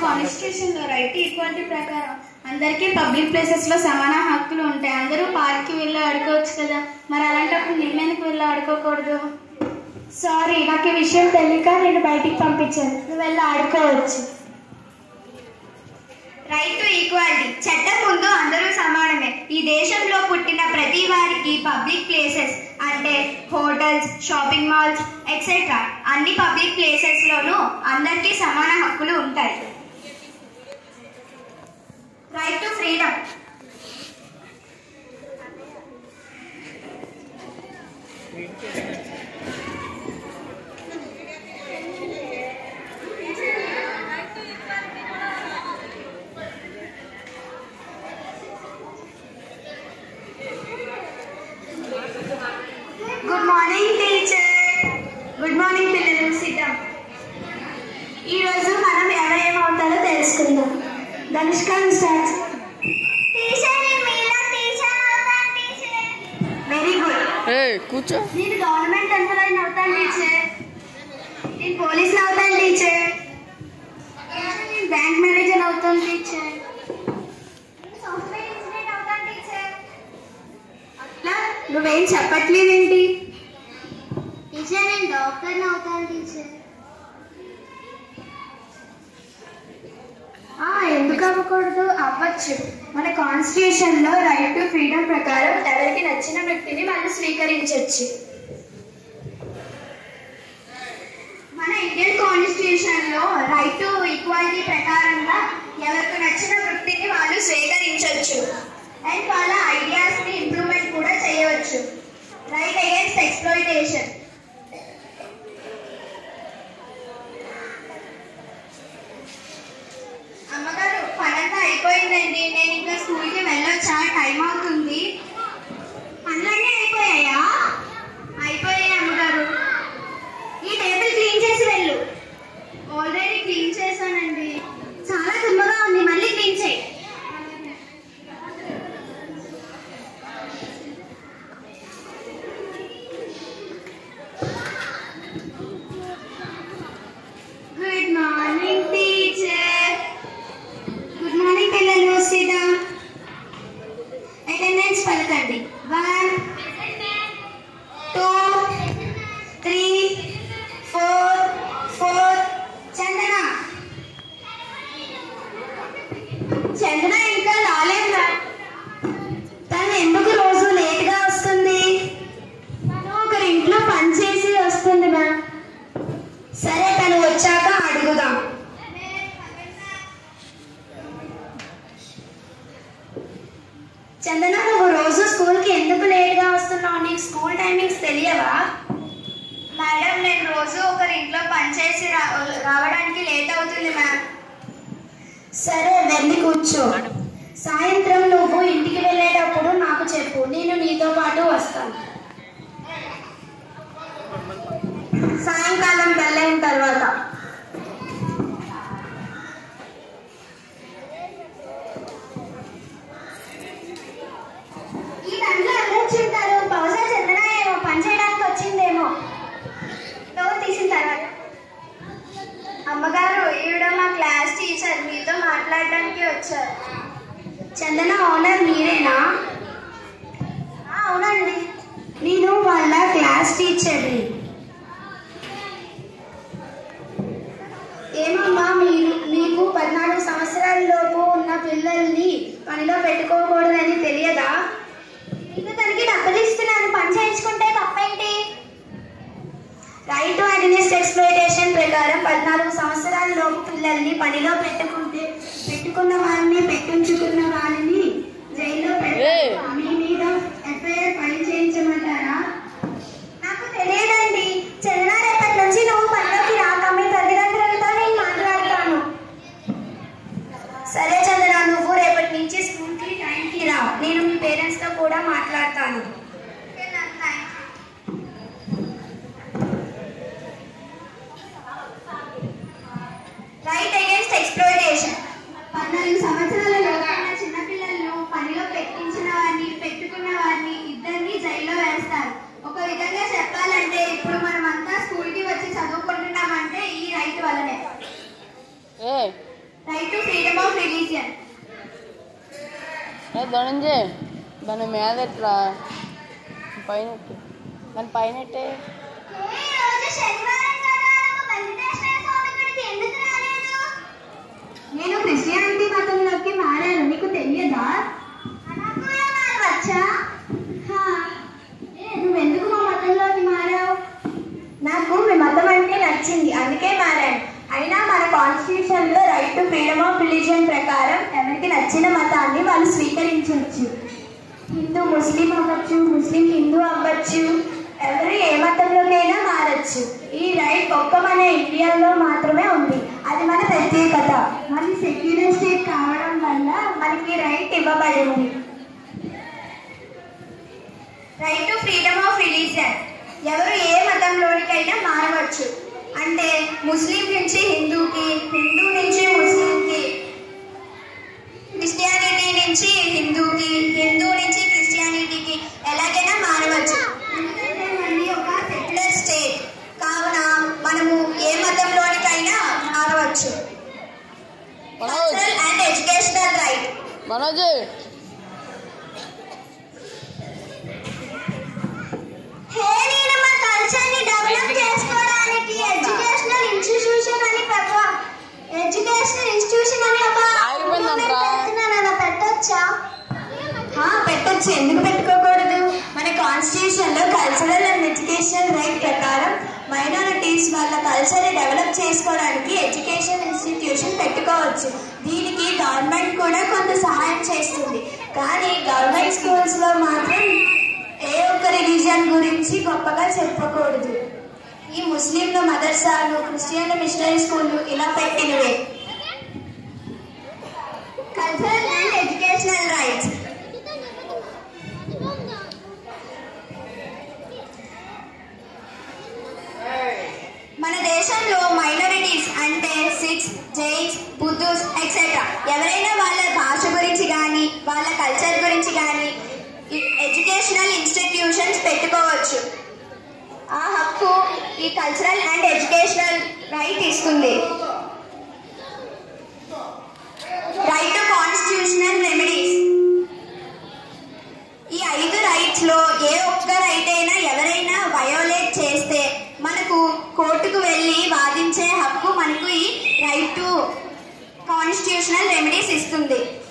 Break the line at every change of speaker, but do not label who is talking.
Constitution లో right equality ప్రకారం అందరికీ పబ్లిక్ ప్లేసెస్ లో సమాన హక్కులు ఉంటాయి అందరూ పార్క్ కి వెళ్ళి ఆడుకోవచ్చు కదా మరి అలాంటప్పుడు నిన్నెందుకు వెళ్ళి ఆడుకోకూడదు
సారీ నాకు ఈ విషయం తెలియక నేను బయటికి పంపించాను నువ్వు వెళ్ళి ఆడుకోవచ్చు
రైట్ టు ఈక్వాలిటీ చట్టం ముందు అందరూ సమానమే ఈ దేశంలో పుట్టిన ప్రతి వారికి పబ్లిక్ ప్లేసెస్ అంటే హోటల్స్ షాపింగ్ మాల్స్ ఎక్సెట్రా అన్ని పబ్లిక్ ప్లేసెస్ లోనూ అందరికీ సమాన హక్కులు ఉంటాయి right to freedom good morning teacher good morning పిల్లలు సిద్ధం
ఈరోజు మనం ఎవరు ఏమవుతారో తెలుసుకుందాం ధనుష్క స్టార్ట్
టీచర్ మీలా టీచర్ అవుతాను టీచర్ వెరీ గుడ్
ఏ కూర్చో
నేను గవర్నమెంట్ ఎంప్లాయీ అవుతాను టీచర్ నేను పోలీస్ అవుతాను టీచర్ నేను బ్యాంక్ మేనేజర్ అవుతాను టీచర్ సాఫ్ట్వేర్ ఇంజనీర్ అవుతాను టీచర్ అట్లా నువ్వేం చెప్పట్లేదేంటి టీచర్ నేను డాక్టర్ అవుతాను టీచర్
ఆ, ఎందుకు అవ్వకూడదు అవ్వచ్చు మన కాన్స్టిట్యూషన్ లో రైట్ టు ఫ్రీడమ్ ప్రకారం ఎవరికి నచ్చిన వ్యక్తిని వాళ్ళు స్వీకరించవచ్చు
మన ఇండియన్ కాన్స్టిట్యూషన్ లో రైట్ టు ఈక్వాలిటీ ప్రకారంగా ఎవరికి నచ్చిన వృత్తిని వాళ్ళు స్వీకరించవచ్చు అండ్ వాళ్ళ ఐడియాస్ ని ఇంప్రూవ్మెంట్ కూడా చేయవచ్చు రైట్ అగేన్స్ట్ ఎక్స్ప్లోయిటేషన్ అమ్మగారు పనంతా అయిపోయిందండి నేను ఇంకా స్కూల్కి వెళ్ళొచ్చా టైం అవుతుంది పనులన్నీ అయిపోయాయా అయిపోయాయి అమ్మగారు ఈ టేబుల్ క్లీన్ చేసి వెళ్ళు ఆల్రెడీ క్లీన్ చేశానండి చాలా దుమ్మగా ఉంది మళ్ళీ క్లీన్ చేయి good morning teacher good morning పిల్లలు సిద్ధా అటెండెన్స్ పలకండి one two three four four Chandana Chandana ఇంకా రాలేదురా తను ఎందుకు రోజు లేట్ గా వస్తుంది తను ఒకరి ఇంట్లో పని చేసి వస్తుంది మ్యామ్ సరే తను వచ్చాక అడుగుదాం చందన నువ్వు రోజు స్కూల్కి ఎందుకు లేట్గా వస్తున్నావు నీకు స్కూల్ టైమింగ్స్ తెలియవా మేడం నేను రోజు ఒకరి ఇంట్లో పనిచేసి రా రావడానికి లేట్ అవుతుంది మ్యామ్
సరే వెళ్ళి కూర్చో సాయంత్రం నువ్వు ఇంటికి వెళ్ళేటప్పుడు నాకు చెప్పు నేను నీతో పాటు వస్తాను సాయంకాలం వెళ్ళైన తర్వాత
ఈ దాంట్లో అందరూ ఉంటారు బహుశా చందన ఏమో పని చేయడానికి వచ్చిందేమో డోర్ తీసిన తర్వాత అమ్మగారు ఈవిడ మా క్లాస్ టీచర్ మీతో మాట్లాడడానికి వచ్చారు
చందన ఓనర్ మీరేనా
ఆ, అవునండి
నేను వాళ్ళ క్లాస్ టీచర్ని ఏమమ్మా మీరు మీకు పద్నాలుగు సంవత్సరాల లోపు ఉన్న పిల్లల్ని పనిలో పెట్టుకోకూడదని తెలియదా
ఇంకా తనకి డబ్బులు ఇస్తున్నాను పని చేయించుకుంటే తప్పేంటి
రైట్ టు అగెనిస్ట్ ఎక్స్ప్లోయిటేషన్ ప్రకారం పద్నాలుగు సంవత్సరాల లోపు పిల్లల్ని పనిలో పెట్టుకుంటే పెట్టుకున్న వారిని పెట్టించుకున్న వారిని జైల్లో పెడతారు మీ మీద ఎఫ్ఐఆర్ ఫైల్ చేయించమంటారా
నాకు తెలియదండి చందన రేపటి నుంచి నువ్వు పనిలోకి రాక మీ తల్లిదండ్రులతో నేను మాట్లాడతాను
సరే చంద్ర నువ్వు రేపటి నుంచి స్కూల్కి టైంకి రా నేను మీ పేరెంట్స్తో కూడా మాట్లాడతాను
రైట్ అగేన్స్ట్ ఎక్స్ప్లోయిటేషన్ పద్నాలుగు సంవత్సరాలలో ఉన్న చిన్నపిల్లలను పనిలో పెట్టించిన వారిని పెట్టుకున్న వారిని ఇద్దరిని జైల్లో వేస్తారు ఒక విధంగా చెప్పాలంటే ఇప్పుడు మనం అంతా స్కూల్ కి వచ్చి చదువుకుంటున్నామంటే ఈ రైట్ వల్లనే
ఏ
right to freedom of religion
ఏ ధనంజయ్ దాని మీద ఎట్లా పైన ఎట్టు. దాని పైన ఎట్టే
నేను క్రిస్టియానిటీ మతంలోకి మారాను నీకు తెలియదా వచ్చా నువ్వెందుకు మా మతంలోకి మారావు నాకు మీ మతం అంటే నచ్చింది అందుకే మారాను అయినా మన కాన్స్టిట్యూషన్ లో right to freedom of religion ప్రకారం ఎవరికి నచ్చిన మతాన్ని వాళ్ళు స్వీకరించవచ్చు హిందూ ముస్లిం అవ్వచ్చు ముస్లిం హిందూ అవ్వచ్చు ఎవరు ఏ మతంలోకైనా మారచ్చు ఈ రైట్ ఒక్క మన ఇండియాలో మాత్రమే ఉంది అది మన ప్రత్యేకత మరి సెక్యులర్ స్టేట్ కావడం వల్ల మనకి రైట్ ఇవ్వబడింది
right to freedom of religion ఎవరు ఏ మతంలోనికైనా మారవచ్చు అంటే ముస్లిం నుంచి హిందూకి హిందూ నుంచి ముస్లింకి క్రిస్టియానిటీ నుంచి హిందూకి హిందూ నుంచి క్రిస్టియానిటీకి ఎలాగైనా మారవచ్చు ఎందుకంటే మనది ఒక సెక్యులర్ స్టేట్ కావున మనము ఏ మతంలోనికైనా మారవచ్చు
Manoj
and educational right
Manoj
హే నేను మా కల్చర్ ని డెవలప్ చేసుకోవడానికి ఎడ్యుకేషనల్ ఇన్స్టిట్యూషన్ అని పెద్ద ఎడ్యుకేషనల్ ఇన్స్టిట్యూషన్ అని ఒక
ఆగిపోయిందంట్రా.
పెడుతున్నాను పెట్టొచ్చా
ఆ, పెట్టొచ్చు ఎందుకు పెట్టుకోకూడదు మన కాన్స్టిట్యూషన్ లో కల్చరల్ అండ్ ఎడ్యుకేషనల్ రైట్ ప్రకారం మైనారిటీస్ వాళ్ళ కల్చర్ ని డెవలప్ చేసుకోవడానికి ఎడ్యుకేషన్ ఇన్స్టిట్యూషన్ పెట్టుకోవచ్చు దీనికి గవర్నమెంట్ కూడా కొంత సహాయం చేస్తుంది కానీ గవర్నమెంట్ స్కూల్స్ లో మాత్రం ఏ ఒక్క రిలీజియన్ గురించి గొప్పగా చెప్పకూడదు ఈ ముస్లింల మదర్సాలు క్రిస్టియన్ మిషనరీ స్కూళ్ళు ఇలా పెట్టినవే
కల్చరల్ అండ్ ఎడ్యుకేషనల్ రైట్స్ మన దేశంలో మైనారిటీస్ అంటే సిక్స్ జైన్స్ బుద్ధుస్ ఎక్సెట్రా ఎవరైనా వాళ్ళ భాష గురించి కానీ వాళ్ళ కల్చర్ గురించి కానీ ఎడ్యుకేషనల్ ఇన్స్టిట్యూషన్స్ పెట్టుకోవచ్చు ఆ హక్కు ఈ కల్చరల్ అండ్ ఎడ్యుకేషనల్ రైట్ ఇస్తుంది రైట్ టు కాన్స్టిట్యూషనల్ రెమెడీస్ ఈ ఐదు రైట్స్ లో ఏ ఒక్క రైట్ అయినా ఎవరైనా వయోలేట్ చేస్తే మనకు కోర్టుకు వెళ్ళి వాదించే హక్కు మనకు ఈ రైట్ టు కాన్స్టిట్యూషనల్ రెమెడీస్ ఇస్తుంది